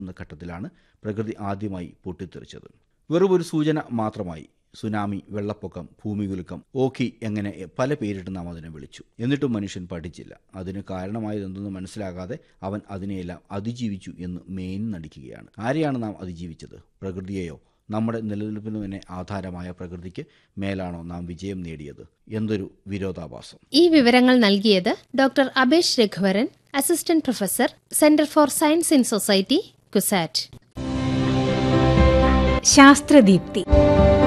എന്ന ഘട്ടത്തിലാണ് പ്രകൃതി ആദ്യമായി പൊട്ടിത്തെറിച്ചത് വെറും ഒരു സൂചന മാത്രമായി സുനാമി വെള്ളപ്പൊക്കം ഭൂമികുലുക്കം ഓഖി എങ്ങനെ പല പേരിട്ട് നാം അതിനെ വിളിച്ചു എന്നിട്ടും മനുഷ്യൻ പഠിച്ചില്ല അതിന് കാരണമായതെന്തെന്ന് മനസ്സിലാകാതെ അവൻ അതിനെയെല്ലാം അതിജീവിച്ചു എന്ന് മേൻ നടിക്കുകയാണ് ആരെയാണ് നാം അതിജീവിച്ചത് പ്രകൃതിയെയോ നമ്മുടെ നിലനിൽപ്പിന് തന്നെ ആധാരമായ പ്രകൃതിക്ക് മേലാണോ നാം വിജയം നേടിയത് എന്തൊരു വിരോധാഭാസം ഈ വിവരങ്ങൾ നൽകിയത് doctor Abesh Raghuvaran assistant professor centre for science in society CUSAT ശാസ്ത്രദീപ്തി